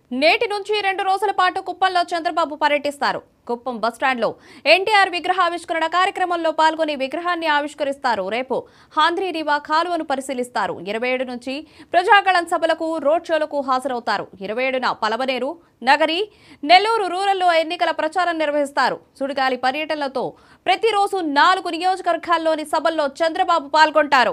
నేటి నుంచి రెండు రోజుల పాటు కుప్పంలో చంద్రబాబు పర్యటిస్తారు కుప్పం బస్టాండ్లో ఎన్టీఆర్ విగ్రహావిష్కరణ కార్యక్రమంలో పాల్గొని విగ్రహాన్ని ఆవిష్కరిస్తారు రేపు హాంద్రీ రివా కాలువను పరిశీలిస్తారు ఇరవై ఏడు నుంచి ప్రజాగళం సభలకు రోడ్ షోలకు హాజరవుతారు ఇరవై ఏడున పలమనేరు నగరి నెల్లూరు రూరల్లో ఎన్నికల ప్రచారం నిర్వహిస్తారు సుడిగాలి పర్యటనలతో ప్రతిరోజు నాలుగు నియోజకవర్గాల్లోని సభల్లో చంద్రబాబు పాల్గొంటారు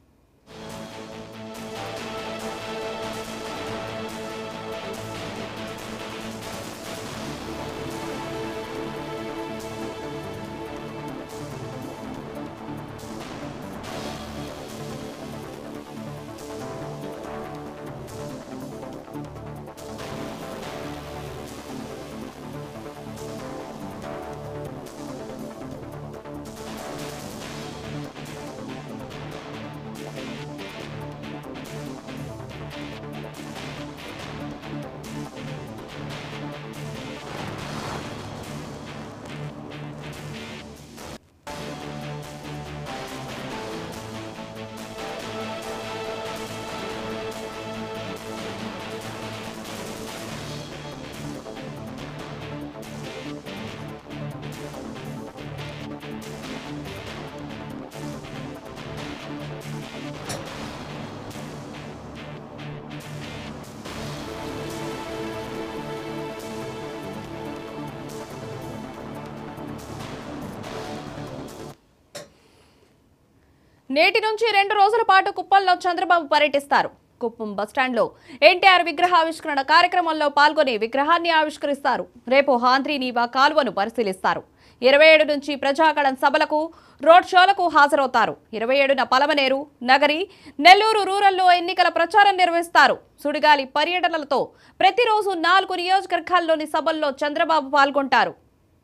నేటి నుంచి రెండు రోజుల పాటు కుప్పంలో చంద్రబాబు పర్యటిస్తారు కుప్పం బస్టాండ్లో ఎన్టీఆర్ విగ్రహావిష్కరణ కార్యక్రమంలో పాల్గొని విగ్రహాన్ని ఆవిష్కరిస్తారు రేపు హాంద్రీ నీవా కాలువను పరిశీలిస్తారు ఇరవై ఏడు నుంచి ప్రజాగళం సభలకు రోడ్ షోలకు హాజరవుతారు ఇరవై ఏడున పలమనేరు నగరి నెల్లూరు రూరల్లో ఎన్నికల ప్రచారం నిర్వహిస్తారు సుడిగాలి పర్యటనలతో ప్రతిరోజు నాలుగు నియోజకవర్గాల్లోని సభల్లో చంద్రబాబు పాల్గొంటారు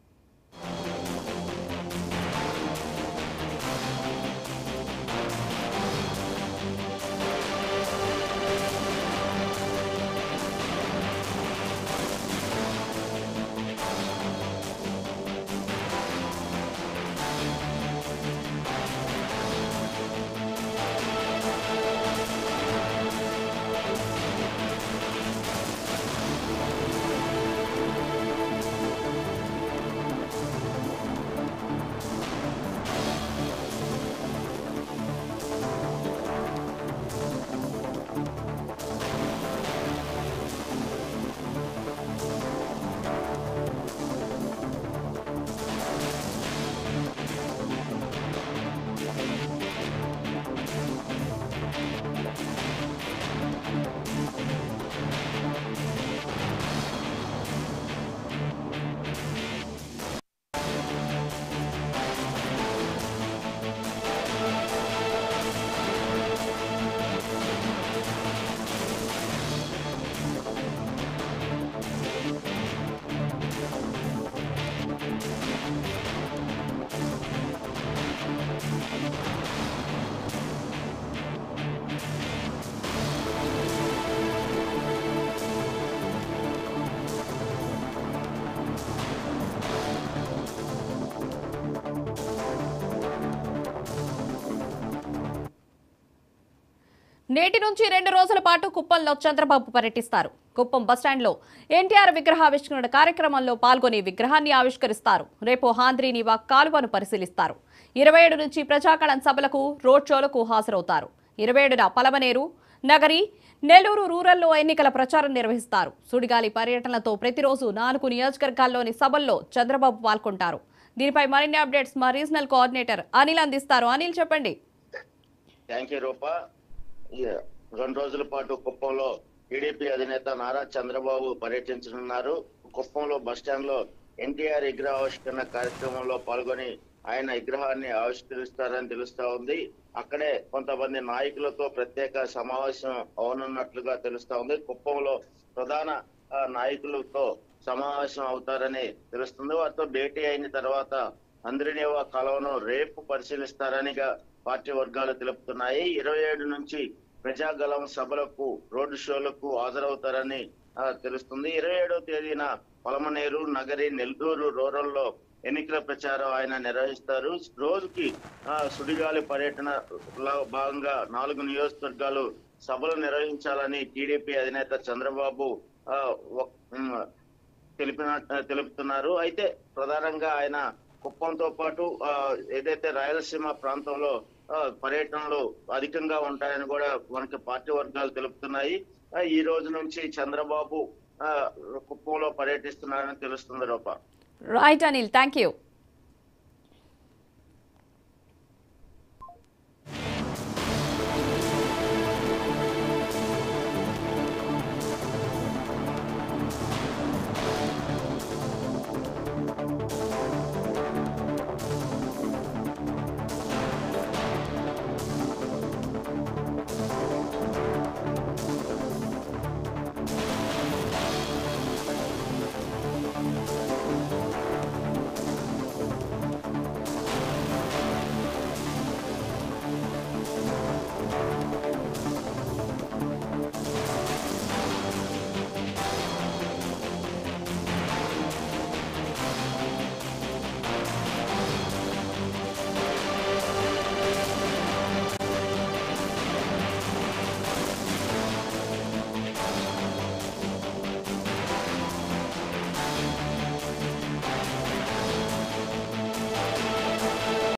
నేటి నుంచి రెండు రోజుల పాటు కుప్పంలో చంద్రబాబు పర్యటిస్తారు కుప్పం బస్టాండ్లో ఎన్టీఆర్ విగ్రహావిష్కరణ కార్యక్రమంలో పాల్గొని విగ్రహాన్ని ఆవిష్కరిస్తారు రేపు హాంద్రీ నివా కాలువను పరిశీలిస్తారు ఇరవై ఏడు నుంచి ప్రజాకళం సభలకు రోడ్ షోలకు హాజరవుతారు ఇరవై ఏడున పలమనేరు నగరి నెల్లూరు రూరల్లో ఎన్నికల ప్రచారం నిర్వహిస్తారు సుడిగాలి పర్యటనలతో ప్రతిరోజు నాలుగు నియోజకవర్గాల్లోని సభల్లో చంద్రబాబు పాల్గొంటారు దీనిపై మరిన్ని అప్డేట్స్ మా రీజనల్ కోఆర్డినేటర్ అనిల్ అందిస్తారు అనిల్ చెప్పండి థ్యాంక్ యూ రూపా ఈ రెండు రోజుల పాటు కుప్పంలో టీడీపీ అధినేత నారా చంద్రబాబు పర్యటించనున్నారు కుప్పంలో బస్టాండ్ లో ఎన్టీఆర్ విగ్రహావిష్కరణ కార్యక్రమంలో పాల్గొని ఆయన విగ్రహాన్ని ఆవిష్కరిస్తారని తెలుస్తా ఉంది అక్కడే కొంతమంది నాయకులతో ప్రత్యేక సమావేశం అవనున్నట్లుగా తెలుస్తా ఉంది కుప్పంలో ప్రధాన ఆ, నాయకులతో సమావేశం అవుతారని తెలుస్తుంది వారితో భేటీ అయిన తర్వాత అంద్రినేవా కలవను రేపు పరిశీలిస్తారని గా పార్టీ వర్గాలు తెలుపుతున్నాయి ఇరవై ఏడు నుంచి ప్రజాగలం సభలకు రోడ్డు షోలకు హాజరవుతారని ఆ, తెలుస్తుంది ఇరవై ఏడో తేదీన పలమనేరు నగరి నెల్లూరు రూరల్లో ఎన్నికల ప్రచారం ఆయన నిర్వహిస్తారు రోజుకి ఆ, సుడిగాలి పర్యటనలో భాగంగా నాలుగు నియోజకవర్గాలు సభలు నిర్వహించాలని టీడీపీ అధినేత చంద్రబాబు ఆ, ఒక- ఉమ్, తెలిపిన తెలుపుతున్నారు అయితే ప్రధానంగా ఆయన కుప్పంతో పాటు ఆ, ఏదైతే రాయలసీమ ప్రాంతంలో ఆ, పర్యటనలు అధికంగా ఉంటాయని కూడా మనకి పార్టీ వర్గాలు తెలుపుతున్నాయి ఆ, ఈ రోజు నుంచి చంద్రబాబు ఆ, కుప్పంలో పర్యటిస్తున్నారని తెలుస్తుంది Roopa right Anil thank you